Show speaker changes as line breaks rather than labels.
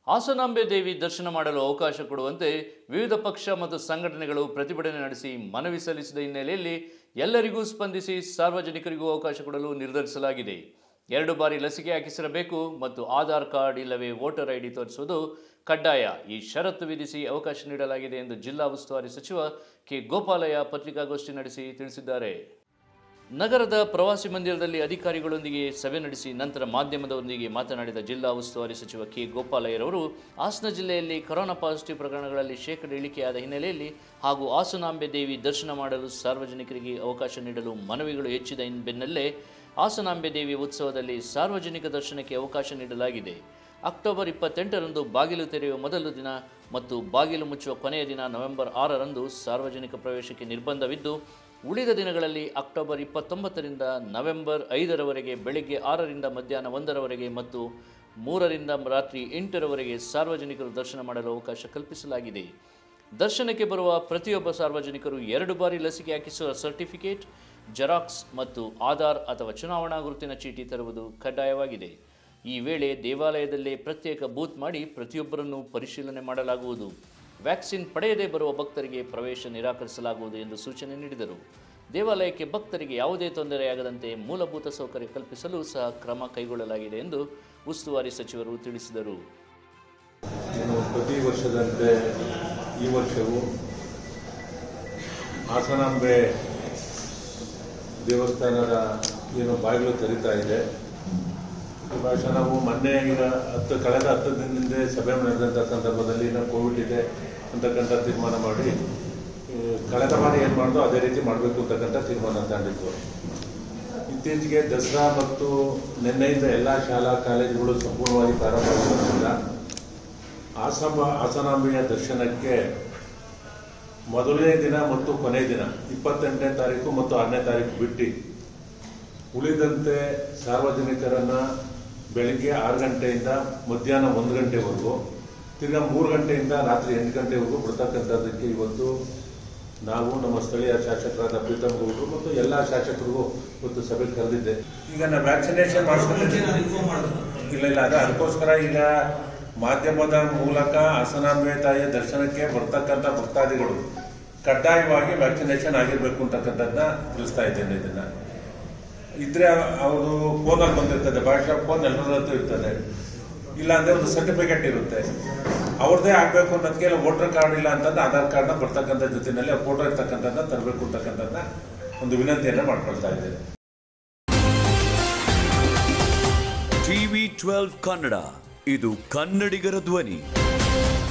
ಹಾಸನಾಂಬೆ ದೇವಿ ದರ್ಶನ ಮಾಡಲು ಅವಕಾಶ ಕೊಡುವಂತೆ ವಿವಿಧ ಪಕ್ಷ ಮತ್ತು ಸಂಘಟನೆಗಳು ಪ್ರತಿಭಟನೆ ನಡೆಸಿ ಮನವಿ ಸಲ್ಲಿಸಿದ ಹಿನ್ನೆಲೆಯಲ್ಲಿ ಎಲ್ಲರಿಗೂ ಸ್ಪಂದಿಸಿ ಸಾರ್ವಜನಿಕರಿಗೂ ಅವಕಾಶ ಕೊಡಲು ನಿರ್ಧರಿಸಲಾಗಿದೆ ಎರಡು ಬಾರಿ ಲಸಿಕೆ ಹಾಕಿಸಿರಬೇಕು ಮತ್ತು ಆಧಾರ್ ಕಾರ್ಡ್ ಇಲ್ಲವೇ ವೋಟರ್ ಐಡಿ ತೋರಿಸುವುದು ಕಡ್ಡಾಯ ಈ ಷರತ್ತು ವಿಧಿಸಿ ಅವಕಾಶ ನೀಡಲಾಗಿದೆ ಎಂದು ಜಿಲ್ಲಾ ಉಸ್ತುವಾರಿ ಸಚಿವ ಕೆ ಗೋಪಾಲಯ್ಯ ಪತ್ರಿಕಾಗೋಷ್ಠಿ ನಡೆಸಿ ತಿಳಿಸಿದ್ದಾರೆ ನಗರದ ಪ್ರವಾಸಿ ಮಂದಿರದಲ್ಲಿ ಅಧಿಕಾರಿಗಳೊಂದಿಗೆ ಸಭೆ ನಡೆಸಿ ನಂತರ ಮಾಧ್ಯಮದವರೊಂದಿಗೆ ಮಾತನಾಡಿದ ಜಿಲ್ಲಾ ಉಸ್ತುವಾರಿ ಸಚಿವ ಕೆ ಗೋಪಾಲಯ್ಯರವರು ಹಾಸನ ಜಿಲ್ಲೆಯಲ್ಲಿ ಕೊರೋನಾ ಪಾಸಿಟಿವ್ ಪ್ರಕರಣಗಳಲ್ಲಿ ಶೇಕಡ ಇಳಿಕೆಯಾದ ಹಿನ್ನೆಲೆಯಲ್ಲಿ ಹಾಗೂ ಹಾಸನಾಂಬೆ ದೇವಿ ದರ್ಶನ ಮಾಡಲು ಸಾರ್ವಜನಿಕರಿಗೆ ಅವಕಾಶ ನೀಡಲು ಮನವಿಗಳು ಹೆಚ್ಚಿದ ಹಿನ್- ಬೆನ್ನಲ್ಲೇ ಹಾಸನಾಂಬೆ ದೇವಿ ಉತ್ಸವದಲ್ಲಿ ಸಾರ್ವಜನಿಕ ದರ್ಶನಕ್ಕೆ ಅವಕಾಶ ನೀಡಲಾಗಿದೆ ಅಕ್ಟೋಬರ್ ಇಪ್ಪತ್ತೆಂಟರಂದು ಬಾಗಿಲು ತೆರೆಯುವ ಮೊದಲ ದಿನ ಮತ್ತು ಬಾಗಿಲು ಮುಚ್ಚುವ ಕೊನೆಯ ದಿನ ನವೆಂಬರ್ ಆರರಂದು ಸಾರ್ವಜನಿಕ ಪ್ರವೇಶಕ್ಕೆ ನಿರ್ಬಂಧವಿದ್ದು ಉಳಿದ ದಿನಗಳಲ್ಲಿ ಅಕ್ಟೋಬರ್ ಇಪ್ಪತ್ತೊಂಬತ್ತರಿಂದ ನವೆಂಬರ್ ಐದರವರೆಗೆ ಬೆಳಗ್ಗೆ ಆರರಿಂದ ಮಧ್ಯಾಹ್ನ ಒಂದರವರೆಗೆ ಮತ್ತು ಮೂರರಿಂದ ರಾತ್ರಿ ಎಂಟರವರೆಗೆ ಸಾರ್ವಜನಿಕರು ದರ್ಶನ ಮಾಡಲು ಅವಕಾಶ ಕಲ್ಪಿಸಲಾಗಿದೆ ದರ್ಶನಕ್ಕೆ ಬರುವ ಪ್ರತಿಯೊಬ್ಬ ಸಾರ್ವಜನಿಕರು ಎರಡು ಬಾರಿ ಲಸಿಕೆ ಹಾಕಿಸುವ ಸರ್ಟಿಫಿಕೇಟ್ ಜೆರಾಕ್ಸ್ ಮತ್ತು ಆಧಾರ್ ಅಥವಾ ಚುನಾವಣಾ ಗುರುತಿನ ಚೀಟಿ ತರುವುದು ಕಡ್ಡಾಯವಾಗಿದೆ ಈ ವೇಳೆ ದೇವಾಲಯದಲ್ಲೇ ಪ್ರತ್ಯೇಕ ಬೂತ್ ಮಾಡಿ ಪ್ರತಿಯೊಬ್ಬರನ್ನು ಪರಿಶೀಲನೆ ಮಾಡಲಾಗುವುದು ವ್ಯಾಕ್ಸಿನ್ ಪಡೆಯದೇ ಬರುವ ಭಕ್ತರಿಗೆ ಪ್ರವೇಶ ನಿರಾಕರಿಸಲಾಗುವುದು ಎಂದು ಸೂಚನೆ ನೀಡಿದರು ದೇವಾಲಯಕ್ಕೆ ಭಕ್ತರಿಗೆ ಯಾವುದೇ ತೊಂದರೆಯಾಗದಂತೆ ಮೂಲಭೂತ ಸೌಕರ್ಯ ಕಲ್ಪಿಸಲು ಸಹ ಕ್ರಮ ಕೈಗೊಳ್ಳಲಾಗಿದೆ ಎಂದು ಉಸ್ತುವಾರಿ ಸಚಿವರು ತಿಳಿಸಿದರು
ಇನ್ನು ಪ್ರತಿ ವರ್ಷದಂತೆ ಈ ವರ್ಷವೂ ಹಾಸನಾಂಬೆ ದೇವಸ್ಥಾನದ ಏನು ಬಾಗಿಲು ತೆರೀತಾ ಇದೆ ಈ ಭಾಷೆ ನಾವು ಮೊನ್ನೆ ಈಗ ಹತ್ತು ಕಳೆದ ಹತ್ತು ದಿನದಿಂದ ಸಭೆ ನಡೆದಂಥ ಸಂದರ್ಭದಲ್ಲಿ ನಾವು ಕೋವಿಡ್ ಇದೆ ಅಂತಕ್ಕಂಥ ತೀರ್ಮಾನ ಮಾಡಿ ಈ ಕಳೆದ ಬಾರಿ ಏನು ಮಾಡಿದ್ರು ಅದೇ ರೀತಿ ಮಾಡಬೇಕು ಅಂತಕ್ಕಂಥ ತೀರ್ಮಾನ ತಗೊಂಡಿತ್ತು ಇತ್ತೀಚೆಗೆ ದಸರಾ ಮತ್ತು ನಿನ್ನೆಯಿಂದ ಎಲ್ಲ ಶಾಲಾ ಕಾಲೇಜುಗಳು ಸಂಪೂರ್ಣವಾಗಿ ಪ್ರಾರಂಭವಾಗಿರೋದ್ರಿಂದ ಆಸಂಬ ಹಾಸನಾಂಬೆಯ ದರ್ಶನಕ್ಕೆ ಮೊದಲನೇ ದಿನ ಮತ್ತು ಕೊನೆಯ ದಿನ ಇಪ್ಪತ್ತೆಂಟನೇ ತಾರೀಕು ಮತ್ತು ಆರನೇ ತಾರೀಕು ಬಿಟ್ಟು ಉಳಿದಂತೆ ಸಾರ್ವಜನಿಕರನ್ನ ಬೆಳಿಗ್ಗೆ ಆರು ಗಂಟೆಯಿಂದ ಮಧ್ಯಾಹ್ನ ಒಂದು ಗಂಟೆವರೆಗೂ ತಿರ್ಗಾ ಮೂರು ಗಂಟೆಯಿಂದ ರಾತ್ರಿ ಎಂಟು ಗಂಟೆವರೆಗೂ ಬಿಡ್ತಕ್ಕಂಥದ್ದಕ್ಕೆ ಇವತ್ತು ನಾವು ನಮ್ಮ ಸ್ಥಳೀಯ ಶಾಸಕರಾದ ಪ್ರೀತಮ್ ಗೌಡರು ಮತ್ತು ಎಲ್ಲ ಶಾಸಕರಿಗೂ ಇವತ್ತು ಸಭೆ ಕರೆದಿದ್ದೆ ಈಗ ನಾವು ವ್ಯಾಕ್ಸಿನೇಷನ್ ಮಾಡಿಸ್ಕೊಂಡಿದ್ದೀವಿ ಇಲ್ಲ ಇಲ್ಲ ಅದೇ ಅದಕ್ಕೋಸ್ಕರ ಈಗ ಮಾಧ್ಯಮದ ಮೂಲಕ ಹಾಸನಾಂಬೆ ತಾಯಿಯ ದರ್ಶನಕ್ಕೆ ಬರ್ತಕ್ಕಂಥ ಭಕ್ತಾದಿಗಳು ಕಡ್ಡಾಯವಾಗಿ ವ್ಯಾಕ್ಸಿನೇಷನ್ ಆಗಿರ್ಬೇಕು ಅಂತಕ್ಕಂಥದ್ದನ್ನ ತಿಳಿಸ್ತಾ ಇದ್ದೇನೆ ಇದನ್ನ ಇದ್ರೆ ಅವರು ಫೋನಲ್ಲಿ ಬಂದಿರ್ತದೆ ಭಾಷಾ ಫೋನ್ ಎಲ್ಲರ ಹತ್ರ ಇರ್ತದೆ ಇಲ್ಲ ಅಂದ್ರೆ ಒಂದು ಸರ್ಟಿಫಿಕೇಟ್ ಇರುತ್ತೆ ಅವ್ರದ್ದೇ ಆಗ್ಬೇಕು ಅನ್ನೋದಕ್ಕೆ ವೋಟರ್ ಕಾರ್ಡ್ ಇಲ್ಲ ಅಂತಂದ್ರೆ ಆಧಾರ್ ಕಾರ್ಡ್ನ ಬರ್ತಕ್ಕಂಥ ಜೊತೆನಲ್ಲಿ ಫೋಟೋ ಇರ್ತಕ್ಕಂಥದ್ದನ್ನ ತರಬೇಕು ಅಂತಕ್ಕಂಥದ್ದನ್ನ ಒಂದು ವಿನಂತಿಯನ್ನ ಮಾಡ್ಕೊಳ್ತಾ ಇದ್ದೇನೆ
ಟಿವಿ ಟ್ವೆಲ್ವ್ ಕನ್ನಡ ಇದು ಕನ್ನಡಿಗರ ಧ್ವನಿ